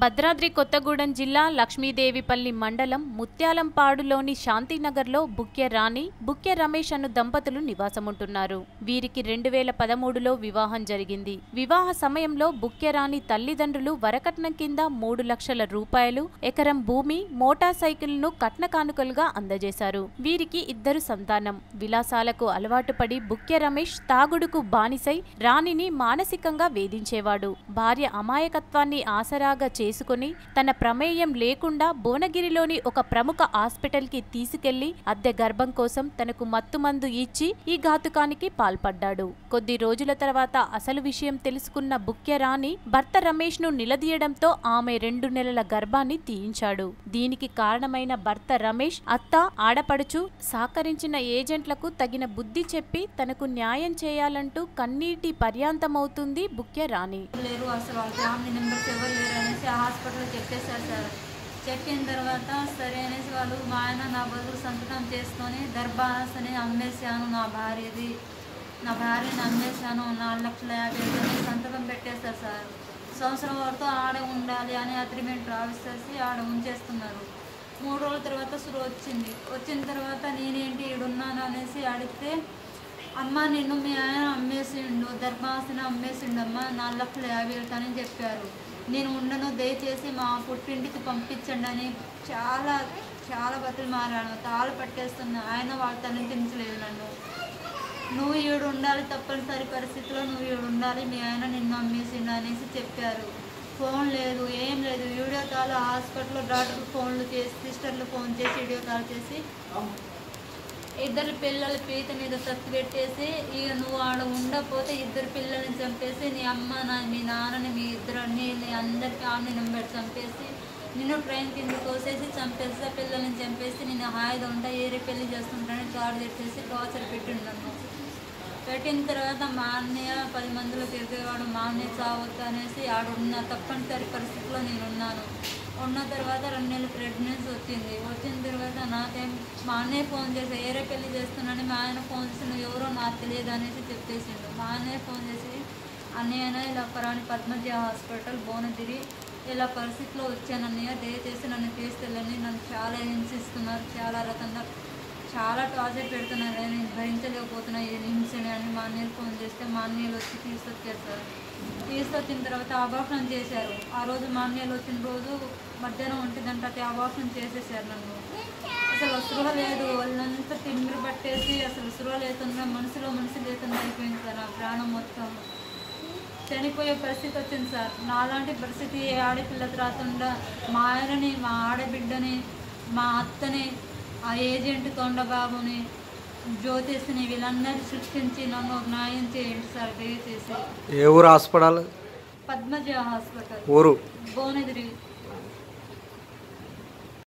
భద్రాద్రి కొత్తగూడెం జిల్లా లక్ష్మీదేవిపల్లి మండలం ముత్యాలంపాడులోని శాంతినగర్లో బుక్య రాణి బుక్య రమేష్ అను దంపతులు నివాసముంటున్నారు వీరికి రెండు వేల పదమూడులో వివాహం జరిగింది వివాహ సమయంలో బుక్య రాణి తల్లిదండ్రులు వరకట్నం కింద మూడు లక్షల రూపాయలు ఎకరం భూమి మోటార్ సైకిల్ను కట్న కానుకలుగా అందజేశారు వీరికి ఇద్దరు సంతానం విలాసాలకు అలవాటు పడి బుక్య రమేష్ తాగుడుకు బానిసై రాణిని మానసికంగా వేధించేవాడు భార్య అమాయకత్వాన్ని ఆసరాగా చేసుకుని తన ప్రమేయం లేకుండా భువనగిరిలోని ఒక ప్రముఖ హాస్పిటల్కి తీసుకెళ్లి అద్దె గర్భం కోసం తనకు మత్తుమందు ఇచ్చి ఈ ఘాతుకానికి పాల్పడ్డాడు కొద్ది రోజుల తర్వాత అసలు విషయం తెలుసుకున్న బుక్య రాణి భర్త రమేష్ ను నిలదీయడంతో ఆమె రెండు నెలల గర్భాన్ని తీయించాడు దీనికి కారణమైన భర్త రమేష్ అత్త ఆడపడుచు సహకరించిన ఏజెంట్లకు తగిన బుద్ధి చెప్పి తనకు న్యాయం చేయాలంటూ కన్నీటి పర్యాంతమవుతుంది బుక్య రాణి లేరు అసలు వాళ్ళ ఫ్యామిలీ మెంబర్స్ ఎవరు లేరు అనేసి ఆ హాస్పిటల్లో చెప్పేశారు సార్ చెప్పిన తర్వాత సరే అనేసి వాళ్ళు మా ఆయన నా బదులు సంతకం చేసుకొని దర్బాసని అమ్మేశాను నా భార్యది నా భార్యని అమ్మేశాను నాలుగు లక్షల యాభై వేలు సంతకం పెట్టేశారు సార్ సంవత్సరం వరకు ఆడ ఉండాలి అని అగ్రిమెంట్ రావిస్తేసి ఆడ ఉంచేస్తున్నారు మూడు రోజుల తర్వాత సురు వచ్చింది వచ్చిన తర్వాత నేనేంటి ఈడున్నాను అనేసి అడిగితే అమ్మ నిన్ను మీ ఆయన అమ్మేసిండు ధర్మాసన అమ్మేసిండు అమ్మ నాలుగు లక్షల యాభై వేలు అని చెప్పారు నేను ఉండను దయచేసి మా పుట్టింటికి పంపించండి అని చాలా చాలా బతులు మారాను తాళు పట్టేస్తున్నా ఆయన వాళ్ళ తనిపించలేదు నన్ను నువ్వు ఈడు ఉండాలి తప్పనిసరి పరిస్థితిలో నువ్వు ఈడు ఉండాలి మీ ఆయన నిన్ను అమ్మేసిండు అనేసి చెప్పారు ఫోన్ లేదు ఏం లేదు వీడియో కాల్ హాస్పిటల్లో డాక్టర్ ఫోన్లు చేసి సిస్టర్లు ఫోన్ చేసి వీడియో కాల్ చేసి ఇద్దరు పిల్లల పీత మీద తత్తి పెట్టేసి ఇక నువ్వు ఆడ ఉండకపోతే ఇద్దరు పిల్లల్ని చంపేసి నీ అమ్మ నా మీ నాన్నని మీ ఇద్దరు నీ నీ అందరి ఫ్యామిలీ నెంబర్ చంపేసి నిన్ను ట్రైన్ కింద కోసేసి చంపేసి ఆ పిల్లల్ని చంపేసి నేను హాయిగా ఉంటా ఏరే పెళ్లి చేస్తుంటానని చాడు తెచ్చేసి టార్చర్ పెట్టిండను పెట్టిన తర్వాత మా అన్నయ్య పది మందిలో తిరిగేవాడు మా అన్నయ్య చావద్దు అనేసి ఆడున్న తప్పనిసరి పరిస్థితిలో నేను ఉన్నాను ఉన్న తర్వాత రెండు నెలలు ప్రెగ్నెన్సీ వచ్చింది వచ్చిన తర్వాత నాకేం మా అన్నయ్య ఫోన్ చేసి ఏరే పెళ్లి చేస్తున్నానని మా ఆయన ఫోన్ చేసి నువ్వు ఎవరో నాకు తెలియదు అనేసి చెప్పేసిండు మా అన్నయ్య ఫోన్ చేసి అన్నయ్య ఇలా పరాని పద్మజ హాస్పిటల్ భువనగిరి ఇలా పరిస్థితిలో వచ్చాను అన్నయ్య దయచేసి నన్ను తీసుకెళ్ళండి నన్ను చాలా హింసిస్తున్నారు చాలా రకంగా చాలా టార్చర్ పెడుతున్నారు నేను భరించలేకపోతున్నా ఇది హింసని అని మా అన్నయ్య ఫోన్ చేస్తే మా అన్నయ్యలు వచ్చి తీసుకొచ్చారు సార్ తీసుకొచ్చిన తర్వాత అబార్షన్ చేశారు ఆ రోజు మా అన్నయ్యలు వచ్చిన రోజు మధ్యాహ్నం ఒంటి గంటకి అబార్షన్ చేసేసారు నన్ను అసలు స్పృహ లేదు వాళ్ళంతా తిమ్మిరి పట్టేసి అసలు స్పృహ లేకుండా మనసులో మనసు లేకుండా అయిపోయింది సార్ ఆ ప్రాణం మొత్తం చనిపోయే పరిస్థితి వచ్చింది సార్ నాలాంటి పరిస్థితి ఏ ఆడపిల్లకి రాకుండా మా ఆయనని మా ఆడబిడ్డని మా అత్తని ఆ ఏజెంట్ తొండబాబుని జ్యోతిష్ని వీళ్ళందరినీ సృష్టించి నన్ను ఒక న్యాయం చేయండి సార్ దయచేసి ఏ ఊరు హాస్పిటల్ పద్మజ హాస్పిటల్ ఊరు భువనగిరి